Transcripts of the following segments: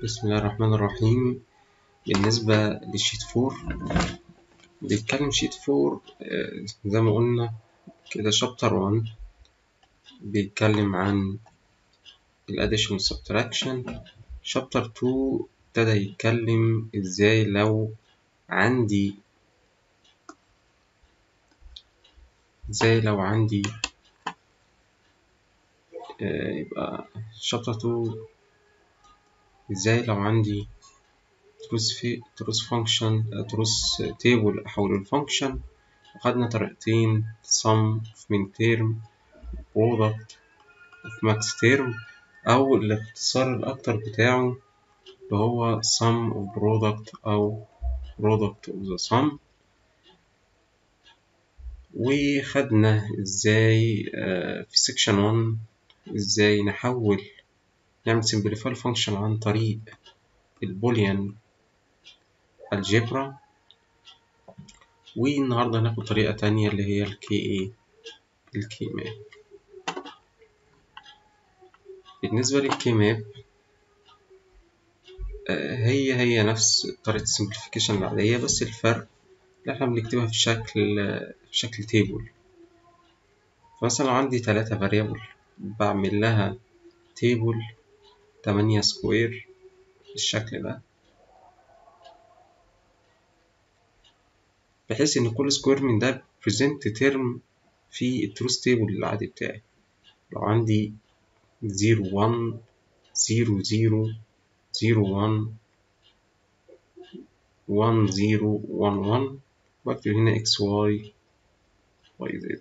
بسم الله الرحمن الرحيم بالنسبة للشيت فور بيتكلم شيت فور آه، زي ما قلنا كده شابتر 1 بيتكلم عن الاديشن والسبتراكشن شابتر 2 ابتدى يتكلم ازاي لو عندي ازاي لو عندي آه، يبقى شابتر 2 ازاي لو عندي تروس في تروس فانكشن تروس تيبل احوله لفانكشن وخدنا طريقتين sum of min term product of max term او الاختصار الاكتر بتاعه اللي هو sum of product او product of the sum وخدنا ازاي آه، في section 1 ازاي نحول نعمل simplify function عن طريق البوليان الجبرا والنهاردة هناخد طريقة تانية اللي هي الكي ايه الكي ماب بالنسبة للكي ماب هي هي نفس طريقة السمبليفيكيشن العادية بس الفرق اللي احنا بنكتبها في شكل في شكل تيبل فمثلا لو عندي تلاتة فاريبل بعمل لها تيبل تمانية سكوير بالشكل ده بحيث إن كل سكوير من ده بريزنت ترم في التروس تيبل العادي بتاعي لو عندي زيرو وان زيرو زيرو زيرو وان وان زيرو وان وان بكتب هنا اكس واي واي زد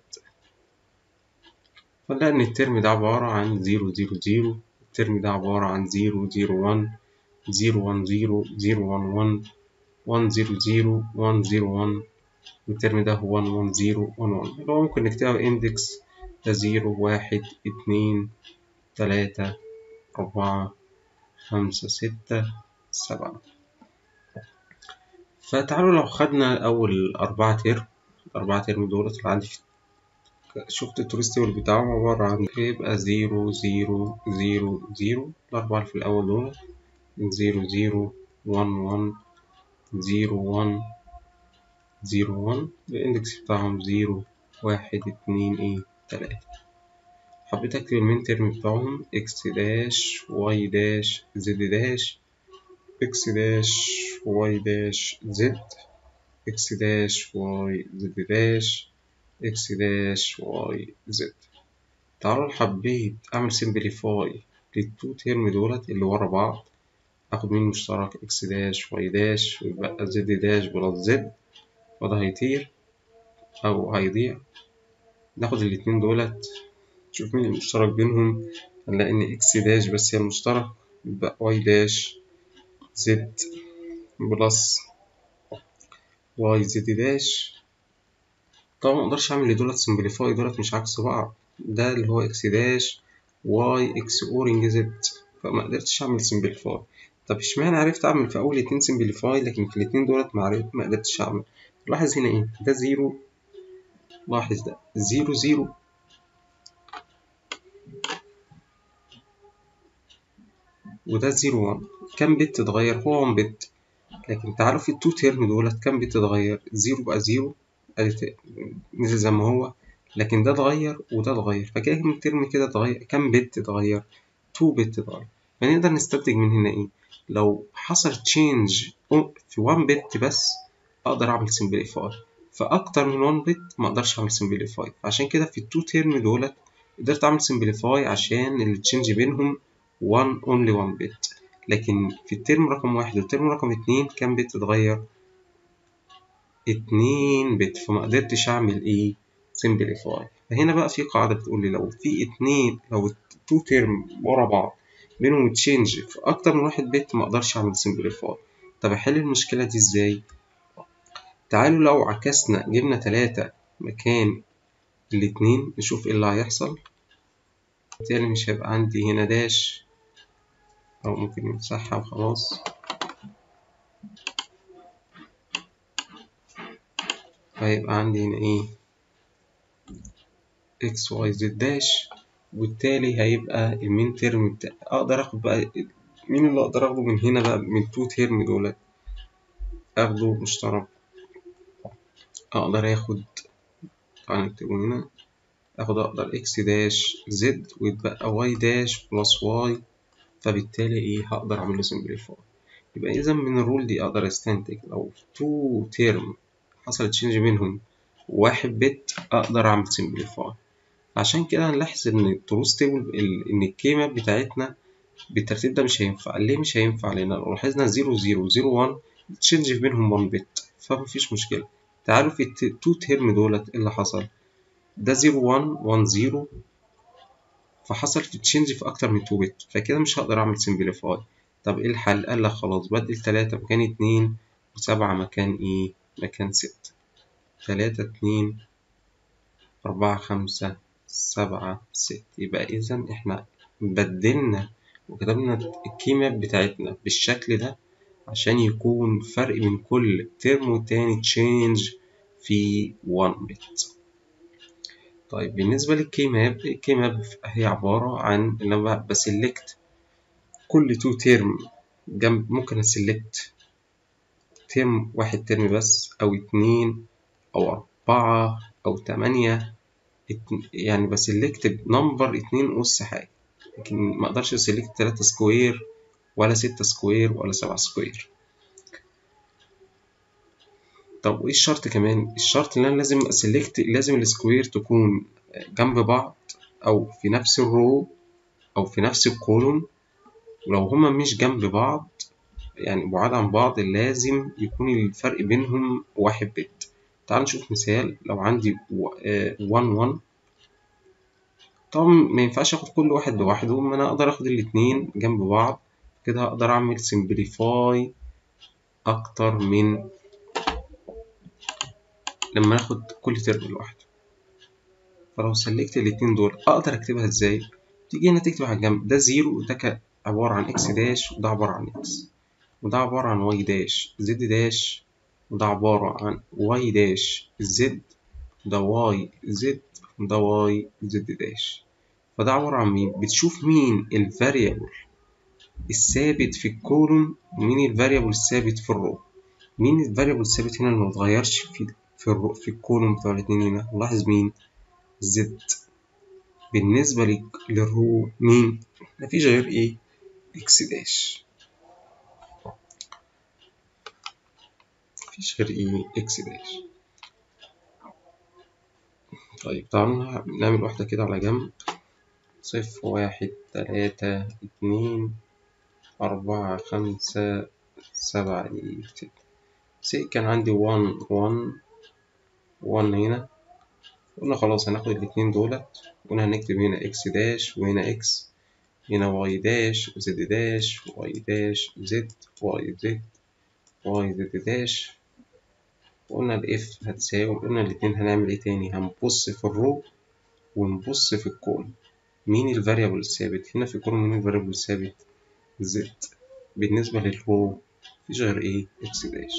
فنلاقي إن الترم ده عبارة عن زيرو زيرو زيرو الترم ده عبارة عن زيرو زيرو وان زيرو وان زيرو زيرو وان وان وان زيرو زيرو وان زيرو وان والترم ده هو 1 1 0 1 1 اللي هو ممكن نكتبها بإندكس ده زيرو واحد اتنين تلاتة أربعة خمسة ستة سبعة فتعالوا لو خدنا أول أربعة ترم الأربعة ترم دولت اللي عندي في شفت التورست تيبل بتاعه عبارة عن يبقى زيرو زيرو زيرو زيرو الأربعة اللي في الأول دول زيرو زيرو وان وان زيرو وان زيرو وان الإندكس بتاعهم زيرو واحد اتنين ايه تلاتة حبيت أكتب المين ترم بتاعهم إكس داش واي داش زد داش إكس داش واي داش زد إكس داش واي زد داش إكس داش واي زد تعالوا حبيت أعمل سمبليفاي للتو ترم دولت اللي ورا بعض آخد مين مشترك إكس داش واي داش ويبقى زد داش بلس زد وده هيطير أو هيضيع ناخد الاتنين دولت نشوف مين المشترك بينهم هنلاقي إن إكس داش بس هي المشترك يبقى واي داش زد بلس واي زد داش طبعا مقدرش أعمل لدولت سمبليفاي دولت مش عكس بعض ده اللي هو إكس داش واي إكس أورنج زد فما قدرتش أعمل سمبليفاي طب اشمعنى عرفت أعمل في أول اتنين سمبليفاي لكن في الاتنين دولت معرفت ما قدرتش أعمل لاحظ هنا ايه ده زيرو لاحظ ده زيرو زيرو وده زيرو وان كام بت اتغير هو وان بت لكن تعالوا في التو تيرم دولت كام بت اتغير زيرو بقى زيرو نزل زي ما هو لكن ده اتغير وده اتغير فكام الترم كده اتغير كام بت اتغير تو بت اتغير فنقدر نستنتج من هنا ايه لو حصل تشينج في 1 بت بس اقدر اعمل سمبليفاي فاكتر من 1 بت ما اقدرش اعمل سمبليفاي عشان كده في التو تيرم دولت قدرت اعمل سمبليفاي عشان التشينج بينهم 1 اونلي 1 بت لكن في الترم رقم واحد والترم رقم اتنين كام بت اتغير اتنين بت فما قدرتش اعمل ايه سمبليفاي فهنا بقى في قاعدة بتقول لي لو في اتنين لو التو تيرم ورا بعض بينهم تشينج في اكتر من واحد بت ما اقدرش اعمل سمبليفاي طب احل المشكلة دي ازاي تعالوا لو عكسنا جبنا تلاتة مكان الاتنين نشوف ايه اللي هيحصل بالتالي مش هيبقى عندي هنا داش أو ممكن نمسحها وخلاص فهيبقى عندي هنا ايه اكس واي زد داش وبالتالي هيبقى المين ترم بتاعي اقدر اخد بقى مين اللي اقدر اخده من هنا بقى من تو تيرم دولت اخده مشترك اقدر اخد تعالى نكتبه هنا اخد اقدر اكس داش زد ويتبقى واي داش بلس واي فبالتالي ايه هقدر اعمل له سمبليفاي يبقى اذا من الرول دي اقدر استنتج لو تو تيرم حصل تشينج بينهم واحد بت اقدر اعمل سمبليفاي عشان كده هنلاحظ ان التروث تيبل ان الكيمة بتاعتنا بالترتيب ده مش هينفع ليه مش هينفع لان لو لاحظنا 0 0 0 1 تشينج بينهم 1 بت فمفيش مشكلة تعالوا في التو تيرم دولت ايه اللي حصل ده 0 1 1 0 فحصل في تشينج في اكتر من 2 بت فكده مش هقدر اعمل سمبليفاي طب ايه الحل قال لك خلاص بدل 3 مكان 2 و7 مكان ايه مكان 6 3 2 4 5 7 6 يبقى اذا احنا بدلنا وكتبنا الكيمياء بتاعتنا بالشكل ده عشان يكون فرق من كل ترم والتاني تشينج في 1 بت طيب بالنسبة للكي ماب الكي ماب هي عبارة عن إن أنا بسلكت كل تو ترم جنب ممكن أسلكت ترم واحد ترم بس أو اتنين أو أربعة أو تمانية يعني بسلكت نمبر اتنين أس حاجة لكن ما أقدرش أسلكت تلاتة سكوير ولا ستة سكوير ولا سبعة سكوير طب وايه الشرط كمان الشرط ان انا لازم اسلكت لازم السكوير تكون جنب بعض او في نفس الرو او في نفس الكولوم ولو هما مش جنب بعض يعني بعاد عن بعض لازم يكون الفرق بينهم واحد بت تعال نشوف مثال لو عندي 1 1 طبعا ما ينفعش اخد كل واحد لوحده ما انا اقدر اخد الاتنين جنب بعض كده هقدر اعمل سمبليفاي اكتر من لما اخد كل ترم لوحده فلو سلكت الاتنين دول اقدر اكتبها ازاي تيجي هنا تكتب على الجنب ده زيرو وده عبارة عن اكس داش وده عبارة عن اكس وده عبارة عن واي داش زد داش وده عبارة عن واي داش زد ده واي زد وده واي زد داش فده عبارة عن مين بتشوف مين الفاريبل الثابت في الكولوم ومين الفاريبل الثابت في الرو مين الفاريبل الثابت هنا اللي متغيرش في في الرو في الكولوم بتوع الاتنين هنا نلاحظ مين زد بالنسبة للرو مين مفيش غير ايه اكس داش مفيش غير ايه اكس داش طيب تعالوا نعمل واحدة كده على جنب صفر واحد تلاتة اتنين أربعة خمسة سبعة ستة سي كان عندي وان وان وان هنا قلنا خلاص هناخد الاتنين دولت قلنا هنكتب هنا اكس داش وهنا اكس هنا واي داش زد داش واي داش زد واي زد واي زد داش وقلنا الاف هتساوي قلنا الاتنين هنعمل ايه تاني هنبص في الرو ونبص في الكون مين الفاريبل الثابت هنا في الكون مين الفاريبل الثابت زد بالنسبة للرو مفيش غير ايه اكس داش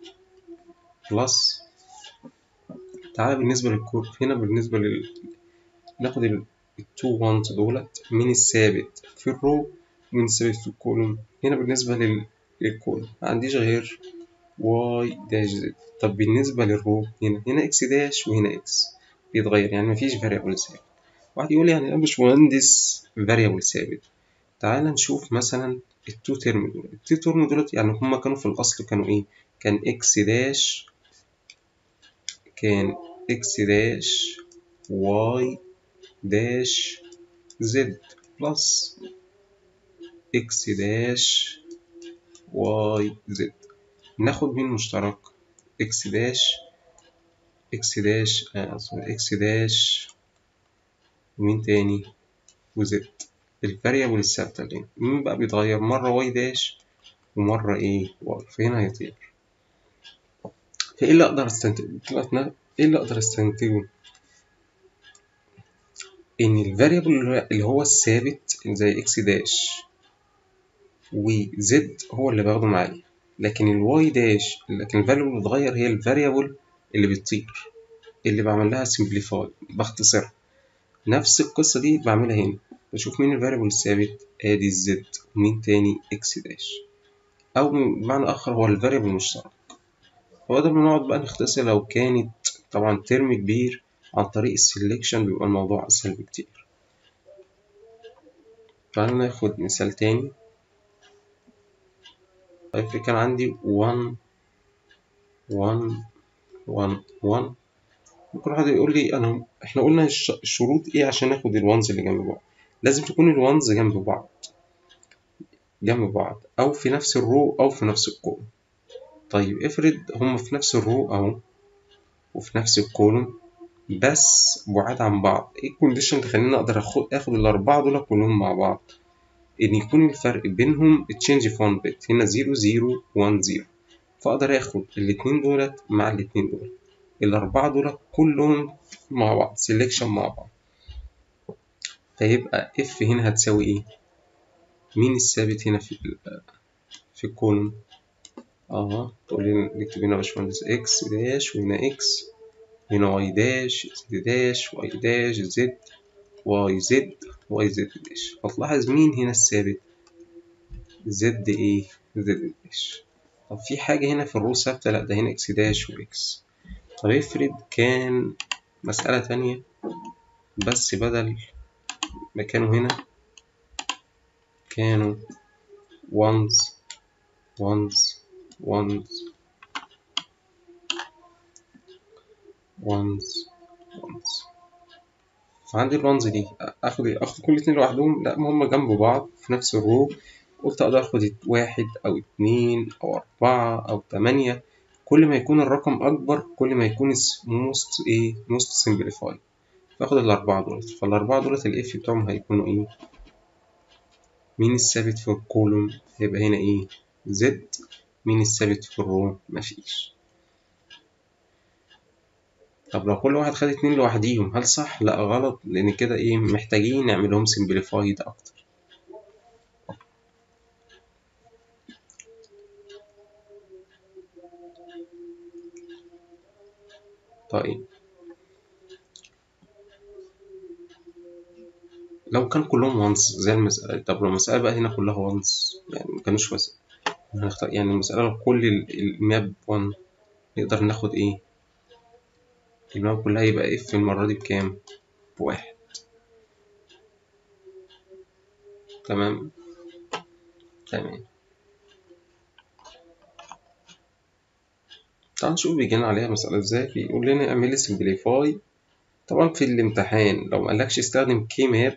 بلس تعالى بالنسبة للكور هنا بالنسبة لل ناخد التو وانز دولت مين الثابت في الرو ومين الثابت في الكولوم هنا بالنسبة لل... للكولوم ما عنديش غير واي داش زد طب بالنسبة للرو هنا هنا اكس داش وهنا اكس بيتغير يعني مفيش فاريبل ثابت واحد يقول لي يعني انا مش مهندس فاريبل ثابت تعال نشوف مثلا التو ترم دول التو ترم دولت يعني هما كانوا في الأصل كانوا إيه؟ كان إكس داش كان إكس داش واي داش زد بلس إكس داش واي زد ناخد مين مشترك إكس داش إكس داش آه إكس داش ومين تاني وزد الفاريبل الثابتة دي مين بقى بيتغير مرة واي داش ومرة ايه واي فهنا هيطير فايه اللي اقدر استنتجه ايه اللي اقدر استنتجه ان الفاريبل اللي هو الثابت زي اكس داش وزد هو اللي باخده معايا لكن الواي داش لكن الفاريبل اللي بتغير هي الفاريبل اللي بتطير اللي بعمل لها سمبليفاي باختصرها نفس القصة دي بعملها هنا بشوف مين الفاريبل الثابت ادي الزد ومين تاني اكس داش او بمعنى اخر هو الفاريبل المشترك هو ده بنقعد بقى نختصر لو كانت طبعا ترم كبير عن طريق السلكشن بيبقى الموضوع اسهل بكتير تعالوا ناخد مثال تاني طيب كان عندي 1 1 1 1 ممكن واحد يقول لي انا احنا قلنا الشروط ايه عشان ناخد الوانز اللي جنب بعض لازم تكون الوانز جنب بعض جنب بعض او في نفس الرو او في نفس الكولوم طيب افرض هما في نفس الرو اهو وفي نفس الكولوم بس بعاد عن بعض ايه الكونديشن تخليني اقدر اخد اخد الاربعه دول كلهم مع بعض ان يكون الفرق بينهم تشينج في 1 بت هنا 0 0 1 0 فاقدر اخد الاتنين دولت مع الاتنين دول الاربعه دول كلهم مع بعض سيلكشن مع بعض فيبقى اف هنا هتساوي ايه مين الثابت هنا في في الكولوم اه تقول لي نكتب هنا باشمهندس اكس داش وهنا اكس هنا واي داش زد داش واي داش زد واي زد واي زد داش هتلاحظ مين هنا الثابت زد ايه زد داش طب في حاجة هنا في الرو ثابتة لأ ده هنا اكس داش واكس طب افرض كان مسألة تانية بس بدل ما كانوا هنا كانوا ones ones ones ones ones فعندي الوانز دي اخد اخد كل اتنين لوحدهم لا هما جنب بعض في نفس الرو قلت اقدر اخد واحد او اتنين او اربعة او تمانية كل ما يكون الرقم اكبر كل ما يكون موست ايه موست سمبليفاي فاخد الاربعة دولت فالاربعة دولت الاف بتاعهم هيكونوا ايه مين الثابت في الكولوم هيبقى هنا ايه زد مين الثابت في الرو مفيش طب لو كل واحد خد اتنين لوحديهم هل صح؟ لا غلط لأن كده إيه محتاجين نعملهم سمبليفايد أكتر طيب لو كان كلهم وانس زي المسألة طب لو المسألة بقى هنا كلها وانس يعني مكانوش واسع هنختار يعني المسألة لو كل الماب وان نقدر ناخد ايه الماب كلها يبقى اف المرة دي بكام بواحد تمام تمام تعال نشوف بيجينا عليها مسألة ازاي بيقول لنا اعملي سمبليفاي طبعا في الامتحان لو مقالكش استخدم كي ماب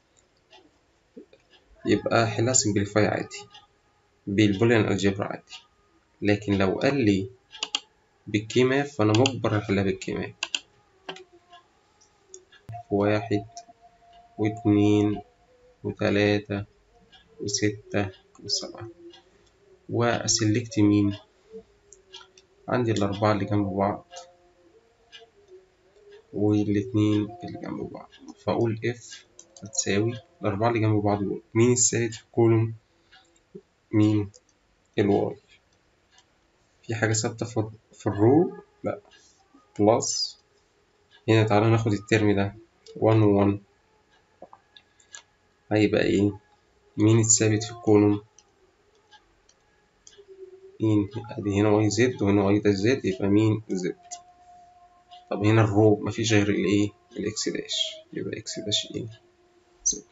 يبقى حلها سمبليفاي عادي بالبوليان الجبر عادي لكن لو قال لي بالكي ماب فانا مجبر احلها بالكي ماب واحد واتنين وتلاتة وستة وسبعة وأسلكت مين عندي الأربعة اللي جنب بعض والاتنين اللي جنب بعض فأقول اف هتساوي الأربعة اللي جنب بعض دول مين الثابت في الكولوم مين الواي في حاجة ثابتة في, في الرو لأ بلس هنا تعالى ناخد الترم ده وان وان هيبقى ايه مين الثابت في الكولوم مين ادي هنا واي زد وهنا واي داش زد يبقى مين زد طب هنا الرو مفيش غير الايه الاكس داش يبقى اكس داش ايه زد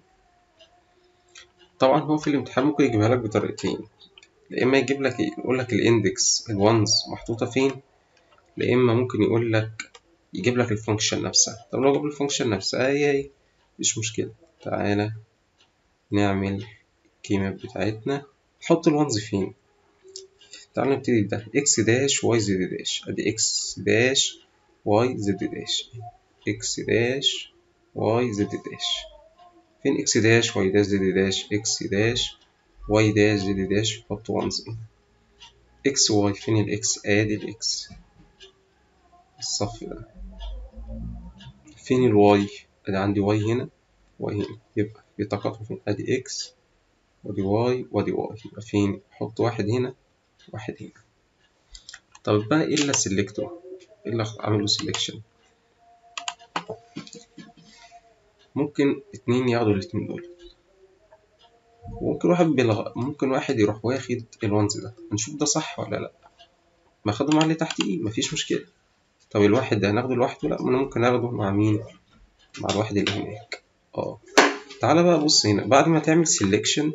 طبعا هو في الامتحان ممكن يجيبها لك بطريقتين يا اما يجيب لك يقول لك الاندكس الوانز محطوطه فين يا اما ممكن يقول لك يجيب لك الفانكشن نفسها طب لو جاب الفانكشن نفسها هي هي مش مشكله تعالى نعمل الكيماب بتاعتنا نحط الوانز فين تعالى نبتدي ده اكس داش واي زد داش ادي اكس داش واي زد داش اكس داش واي زد داش فين اكس داش واي داش زد داش اكس داش واي داش زد داش حط وانز اكس واي فين الاكس ادي الاكس الصف ده فين الواي ادي عندي واي هنا واي هنا يبقى في تقاطع فين ادي اكس ودي واي ودي واي يبقى فين احط واحد هنا واحد هنا طب بقى ايه اللي سيلكته ايه اللي اعمل له سيلكشن ممكن اتنين ياخدوا الاتنين دول ممكن واحد بلغ... ممكن واحد يروح واخد الونز ده نشوف ده صح ولا لا ما خده مع اللي تحتيه مفيش مشكلة طب الواحد ده هناخده لوحده لا ما انا ممكن اخده مع مين مع الواحد اللي هناك اه تعالى بقى بص هنا بعد ما تعمل سيلكشن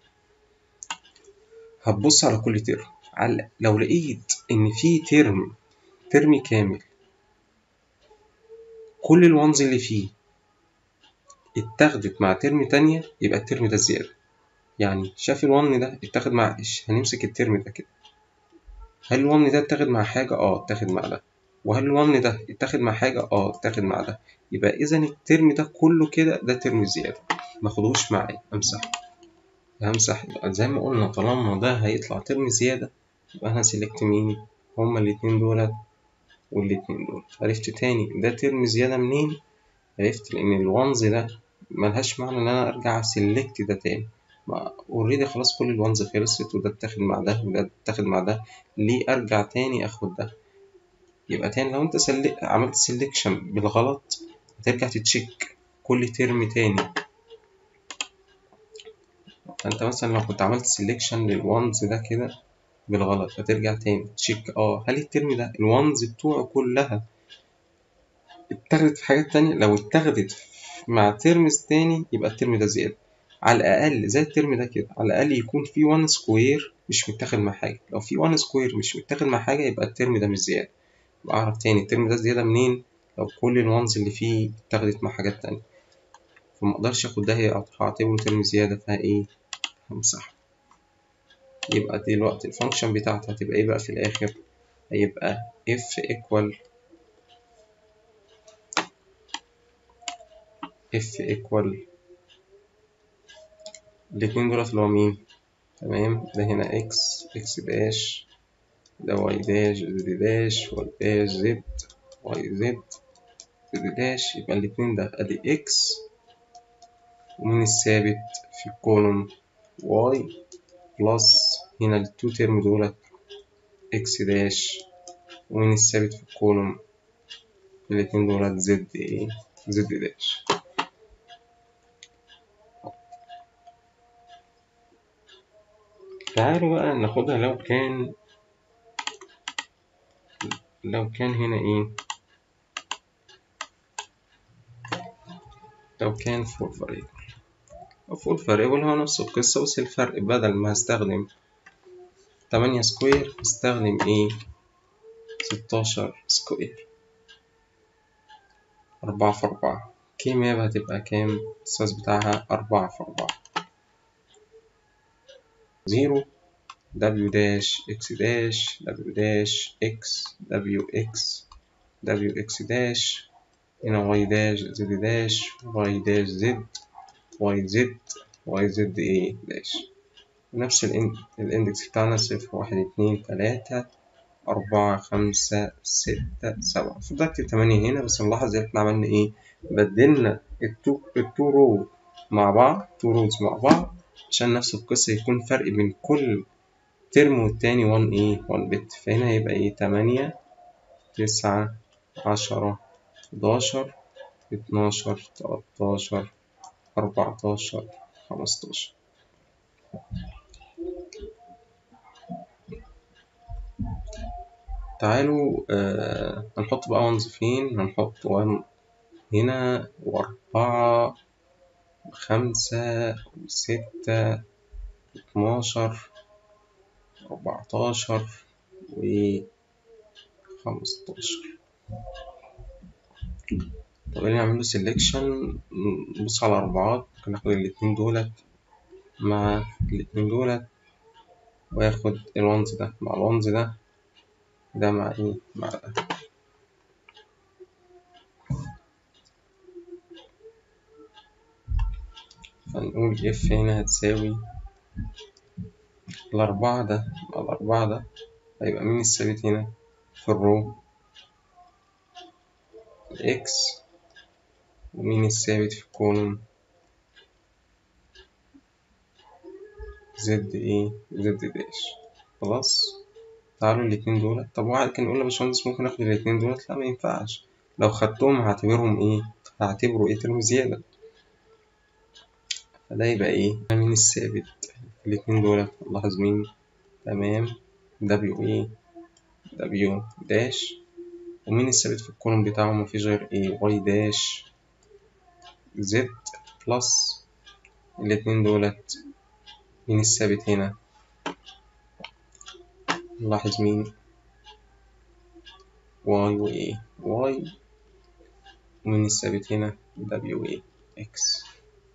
هتبص على كل ترم على لو لقيت ان في ترم ترم كامل كل الونز اللي فيه اتاخدت مع ترم تانية يبقى الترم ده زيادة يعني شاف الون ده اتاخد مع هنمسك الترم ده كده هل الون ده اتاخد مع حاجة؟ اه اتاخد مع ده وهل الون ده اتاخد مع حاجة؟ اه اتاخد مع ده يبقى إذا الترم ده كله كده ده ترم زيادة ماخدهوش معايا أمسحه همسح يبقى زي ما قلنا طالما ده هيطلع ترم زيادة يبقى أنا سيلكت مين؟ هما الاتنين دولت والاتنين دول عرفت تاني ده ترم زيادة منين؟ عرفت لأن الونز ده ملهاش معنى إن أنا أرجع سيلكت ده تاني اوريدي خلاص كل الونز خلصت وده اتاخد مع ده وده اتاخد مع ده ليه ارجع تاني اخد ده يبقى تاني لو انت سلك عملت سيلكشن بالغلط هترجع تتشيك كل ترم تاني فانت مثلا لو كنت عملت سيلكشن للونز ده كده بالغلط هترجع تاني تشيك اه هل الترم ده الونز بتوعه كلها اتاخدت في حاجات تانية لو اتاخدت مع ترمز تاني يبقى الترم ده زيادة على الأقل زي الترم ده كده على الأقل يكون في 1 سكوير مش متاخد مع حاجة لو في 1 سكوير مش متاخد مع حاجة يبقى الترم ده مش زيادة يبقى أعرف تاني الترم ده زيادة منين لو كل الوانز اللي فيه اتاخدت مع حاجات تانية فمقدرش اخد ده هعتبره ترم زيادة فيها ايه همسحه يبقى دلوقتي الفانكشن بتاعتي هتبقى ايه بقى في الآخر هيبقى f equal f equal الاتنين دولت اللي هو مين تمام ده هنا اكس اكس داش ده واي داش زد داش واي داش زد واي زد زد داش يبقى الاتنين ده ادي اكس ومين الثابت في الكولوم واي بلس هنا التو ترم دولت اكس داش ومين الثابت في الكولوم الاتنين دولت زد ايه زد داش تعالوا بقى ناخدها لو كان لو كان هنا ايه لو كان فور فاريبل فور فاريبل هو نفس القصة بس الفرق بدل ما هستخدم تمانية سكوير هستخدم ايه ستاشر سكوير أربعة في أربعة كيمياء هتبقى كام السايز بتاعها أربعة في أربعة زيرو w dash x dash w dash x w x w x dash هنا y dash z dash y dash z y z y z a dash نفس الاندكس بتاعنا صفر واحد اتنين تلاتة أربعة خمسة ستة سبعة فضلت تمانية هنا بس نلاحظ إن إحنا عملنا إيه بدلنا التو التو رو مع بعض تو روز مع بعض عشان نفس القصة يكون فرق بين كل ترم والتاني 1 ايه 1 بت فهنا هيبقى ايه تمانية تسعة عشرة حداشر اتناشر تلاتاشر أربعتاشر خمستاشر تعالوا آه هنحط بقى ونز فين هنحط ون هنا وأربعة خمسة وستة اتناشر أربعتاشر وخمستاشر طب اللي نعمله سيلكشن نبص على أربعات ممكن ناخد الاتنين دولت مع الاتنين دولت وياخد الونز ده مع الونز ده ده مع ايه مع ده فنقول اف هنا هتساوي الأربعة ده مع الأربعة ده هيبقى مين الثابت هنا في الرو الإكس ومين الثابت في الكولوم زد ايه زد داش خلاص تعالوا الاتنين دول طب واحد كان يقول يا باشمهندس ممكن اخد الاتنين دول لا ما ينفعش لو خدتهم هعتبرهم ايه هعتبره ايه ترم زيادة فده يبقى ايه مين الثابت الاتنين دول لاحظ مين تمام دبليو ايه دبليو داش ومين الثابت في الكولوم بتاعه مفيش غير ايه واي داش زد بلس الاتنين دولت مين الثابت هنا نلاحظ مين واي و ايه واي ومين الثابت هنا دبليو ايه اكس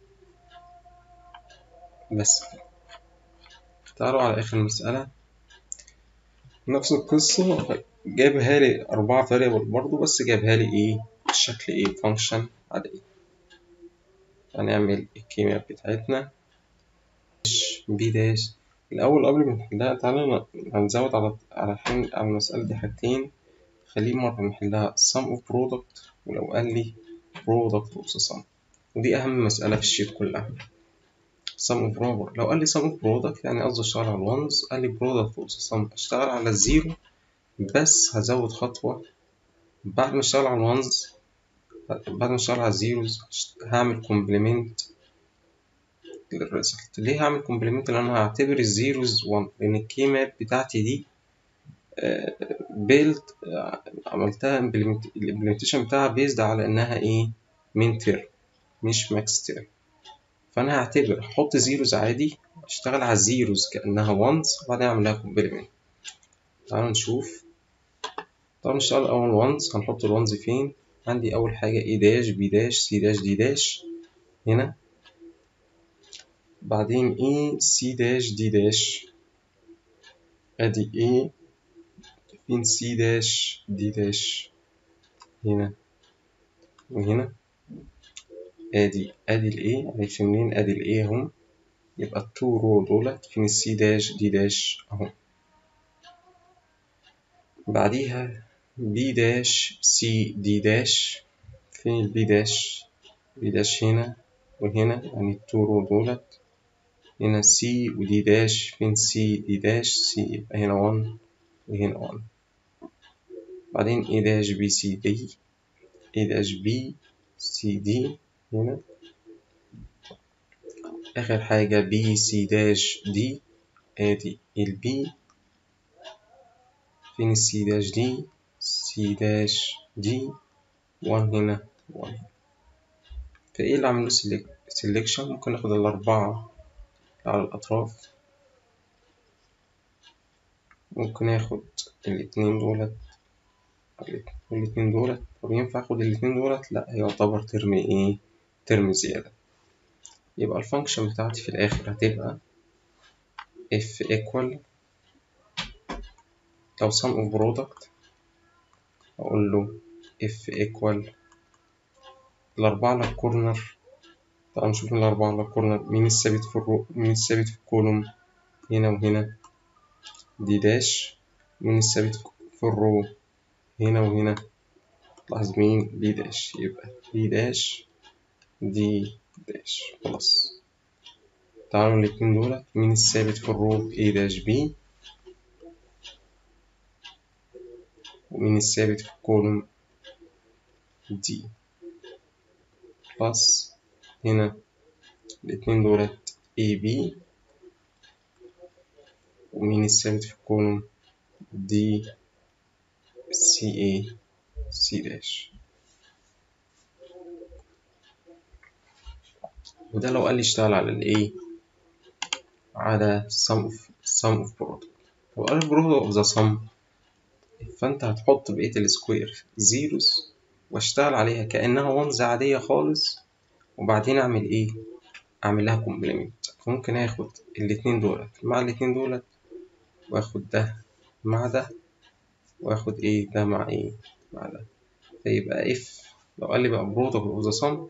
بس تعالوا على آخر مسألة نفس القصة جايبها لي أربعة فاريبل برضه بس جايبها لي إيه بشكل إيه فانكشن عادية هنعمل الكيمياء بتاعتنا بي داش الأول قبل ما نحلها تعالى هنزود على على حين على المسألة دي حاجتين خليه مرة نحلها sum of product ولو قال لي product of the sum ودي أهم مسألة في الشيت كلها sum of product لو قال لي sum of product يعني قصدي اشتغل على الونز قال لي product of the sum اشتغل على الزيرو بس هزود خطوة بعد ما اشتغل على الونز بعد ما اشتغل على الزيروز هعمل كومبلمنت للريزلت ليه هعمل كومبلمنت لان انا هعتبر الزيروز 1 لان الكيماب بتاعتي دي بيلد عملتها الامبلمنتيشن بتاعها بيزد على انها ايه مين تير مش ماكس تير فانا هعتبر احط زيروز عادي اشتغل على الزيروز كانها وانز وبعدين اعمل لها كومبلمنت تعالوا نشوف طبعا نشتغل اول وانز هنحط الوانز فين عندي اول حاجه اي داش بي داش سي داش دي داش هنا بعدين اي سي داش دي داش ادي اي فين سي داش دي داش هنا وهنا ادي ادي الاي عرفت منين ادي الاي اهم يبقى التو رو دولت فين السي داش دي داش اهو بعديها بي داش سي دي داش فين البي داش بي داش هنا وهنا يعني التو رو دولت هنا سي ودي داش فين سي دي داش سي يبقى هنا وان وهنا وان بعدين اي داش بي سي دي اي داش بي سي دي هنا آخر حاجة بي سي داش دي ادي البي فين السي داش دي سي داش دي وان هنا وان هنا فايه اللي عمله سيلكشن ممكن ناخد الأربعة على الأطراف ممكن اخد الاتنين دولت والاتنين دولت طب ينفع اخد الاتنين دولت لأ يعتبر ترم ايه ترم زيادة يبقى الفانكشن بتاعتي في الآخر هتبقى f equal لو sum of product أقول له f equal الأربعة على الكورنر طبعا نشوف الأربعة على الكورنر مين الثابت في الرو مين الثابت في الكولوم هنا وهنا دي داش مين الثابت في الرو هنا وهنا لاحظ مين بي داش يبقى بي داش دي داش خلاص تعالوا الاتنين دولت مين الثابت في الرو A داش بي ومين الثابت في الكولوم دي بلس هنا الاتنين دولت A B ومين الثابت في الكولوم دي سي A سي داش وده لو قال لي اشتغل على الايه على sum of sum of product لو قال product of the sum فانت هتحط بقية السكوير زيروز واشتغل عليها كأنها وانز عادية خالص وبعدين اعمل ايه اعمل لها كومبلمنت فممكن اخد الاتنين دولت مع الاتنين دولت واخد ده مع ده واخد ايه ده مع ايه مع ده فيبقى اف لو قال لي بقى product of the sum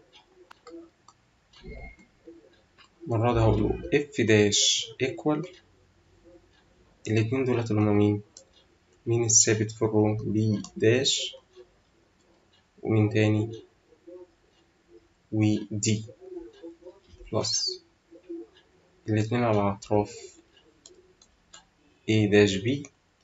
المرة دي هقول له اف داش ايكوال الاتنين دولت اللي هما مين مين الثابت في الرو بي داش ومين تاني و دي بلس الاتنين على الأطراف A داش بي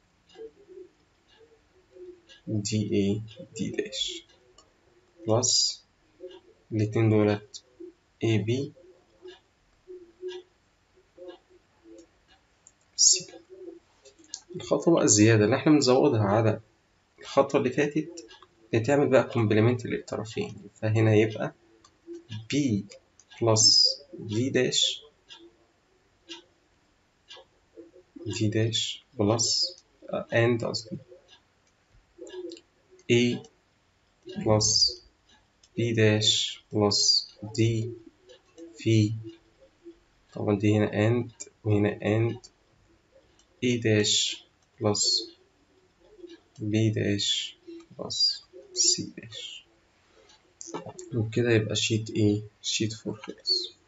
دي A دي داش بلس الاتنين دولت A B سي الخطوة بقى الزيادة اللي احنا بنزودها على الخطوة اللي فاتت بتعمل بقى كومبلمنت للطرفين فهنا يبقى B بلس V داش V داش بلس and قصدي A بلس B داش بلس D في طبعا دي هنا and وهنا and A داش بلس B داش بلس C داش وبكده يبقى شيت A شيت فور خلص